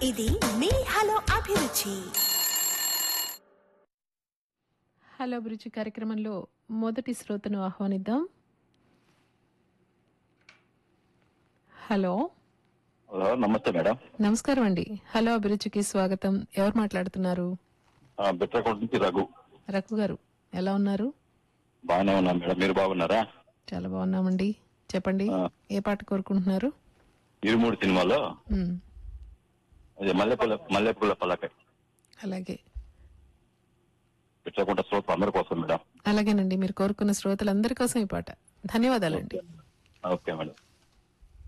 ఇది మీ హలో అభిరుచి హలో అభిరుచి కార్యక్రమంలో మొదటి శ్రోతను ఆహ్వానిద్దాం హలో హలో నమస్తే మేడం నమస్కారం అండి హలో అభిరుచికి స్వాగతం ఎవరు మాట్లాడుతున్నారు ఆ, బిట్రకోట నుంచి రఘు రఘు గారు ఎలా ఉన్నారు బాగానే ఉన్నాం మేడం మీరు బాగున్నారా చాలా బాగున్నామండి చెప్పండి ఆ. ఏ పాట కోరుకుంటున్నారు ఇరుమూడు సినిమాలో ఉమ్, అది మల్లెపూల మల్లెపూల పలక అలాగే బిట్రకోట శ్రోత అందరి కోసం మేడం అలాగేనండి మీరు కోరుకున్న శ్రోతలందరి కోసం ఈ పాట ధన్యవాదాలండి ఓకే మేడం